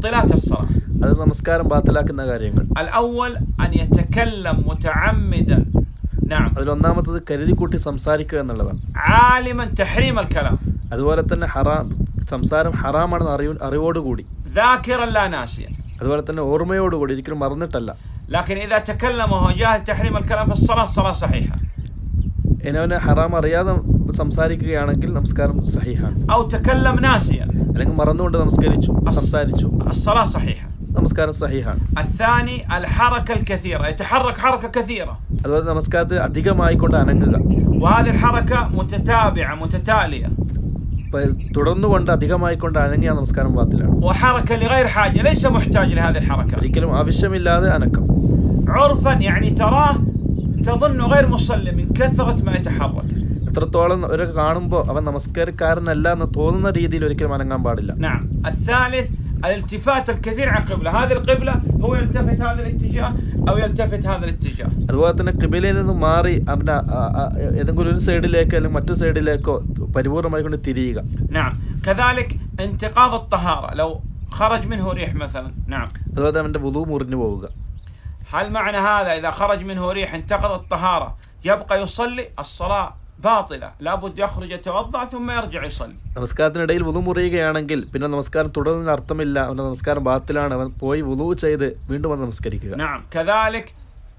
مبطلات الصلاة അത് നമസ്കാരം ബാത്തിലാക്കുന്ന കാര്യങ്ങൾ الأول أن يتكلم متعمدا نعم അതിലൊന്നാമത്തത് കരുതിക്കൂട്ടി സംസാരിക്കുക എന്നുള്ളതാണ് عالما تحريم الكلام അതുപോലെ തന്നെ ഹറാം സംസാരം ഹറാമാണെന്ന് അറിവ് അറിവോടുകൂടി ذاكرا لا ناسيا അതുപോലെ തന്നെ ഓർമ്മയോടുകൂടി ഒരിക്കലും മറന്നിട്ടല്ല لكن إذا تكلم وهو جاهل تحريم الكلام في الصلاة الصلاة صحيحة ഇനി അവന് ഹറാം അറിയാതെ സംസാരിക്കുകയാണെങ്കിൽ നമസ്കാരം സഹിഹാണ് أو تكلم ناسيا അല്ലെങ്കിൽ മറന്നുകൊണ്ട് നമസ്കരിച്ചു സംസാരിച്ചു الصلاة صحيحة നമസ്കാരം സഹിഹാണ് الثاني الحركة الكثيرة يتحرك حركة كثيرة അതുപോലെ നമസ്കാരത്തിൽ അധികമായിക്കൊണ്ട് അനങ്ങുക وهذه الحركة متتابعة متتالية ഇപ്പൊ തുടർന്നുകൊണ്ട് അധികമായിക്കൊണ്ട് അനങ്ങിയ നമസ്കാരം ബാത്തിലാണ് وحركة لغير حاجة ليس محتاج لهذه الحركة ഒരിക്കലും ആവശ്യമില്ലാതെ അനക്കം عرفا يعني تراه تظن غير مصلي من كثرة ما يتحرك എത്രത്തോളം ഒരു കാണുമ്പോൾ അവൻ നമസ്കാരക്കാരനല്ല എന്ന് തോന്നുന്ന രീതിയിൽ ഒരിക്കലും അനങ്ങാൻ പാടില്ല نعم الثالث الالتفات الكثير عن قبلة هذه القبلة هو يلتفت هذا الاتجاه أو يلتفت هذا الاتجاه അതുപോലെ തന്നെ കിബിലയിൽ നിന്ന് മാറി അവന് ആ- ആ- ഏതെങ്കിലും ഒരു സൈഡിലേക്കോ അല്ലെങ്കിൽ മറ്റു സൈഡിലേക്കോ പരിപൂർണമായി കൊണ്ട് തിരിയുക نعم كذلك انتقاض الطهارة لو خرج منه ريح مثلا نعم അതുപോലെ തന്നെ അവൻ്റെ വുതു മുറിഞ്ഞു പോവുക هل معنى هذا إذا خرج منه ريح انتقض الطهارة يبقى يصلي الصلاة باطلة لابد يخرج يتوضأ ثم يرجع يصلي നമസ്കാരത്തിനിടയിൽ വുതു മുറിയുകയാണെങ്കിൽ പിന്നെ നമസ്കാരം തുടരുന്നതിന് അർത്ഥമില്ല അവൻ്റെ നമസ്കാരം ബാത്തിലാണ് അവൻ പോയി വുതു ചെയ്ത് വീണ്ടും വന്ന് നമസ്കരിക്കുക نعم كذلك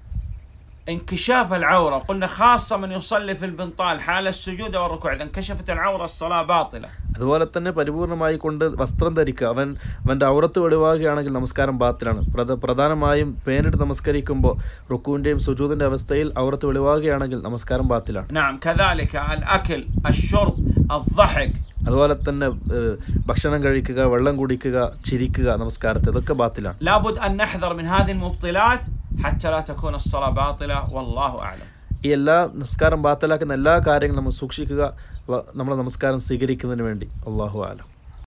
انكشاف العورة قلنا خاصة من يصلي في البنطال حال السجود أو الركوع إذا انكشفت العورة الصلاة باطلة അതുപോലെ തന്നെ പരിപൂർണമായി കൊണ്ട് വസ്ത്രം ധരിക്കുക അവൻ അവൻ്റെ ഔറത്ത് വെളിവാകുകയാണെങ്കിൽ നമസ്കാരം ബാത്തിലാണ് പ്രധ പ്രധാനമായും പേനിട്ട് നമസ്കരിക്കുമ്പോൾ റുക്കുവിൻ്റെയും സുജൂദിൻ്റെ അവസ്ഥയിൽ ഔറത്ത് വെളിവാകുകയാണെങ്കിൽ നമസ്കാരം ബാത്തിലാണ് نعم كذلك الأكل الشرب الضحك അതുപോലെ തന്നെ ഏഹ്, ഭക്ഷണം കഴിക്കുക വെള്ളം കുടിക്കുക ചിരിക്കുക നമസ്കാരത്തെ ഇതൊക്കെ ബാത്തിലാണ് لابد أن نحذر من هذه المبطلات حتى لا تكون الصلاة باطلة والله أعلم ഈ എല്ലാ നമസ്കാരം ബാത്തലാക്കുന്ന എല്ലാ കാര്യങ്ങളും നമ്മൾ സൂക്ഷിക്കുക നമ്മുടെ നമസ്കാരം സ്വീകരിക്കുന്നതിന് വേണ്ടി അള്ളാഹു ആലം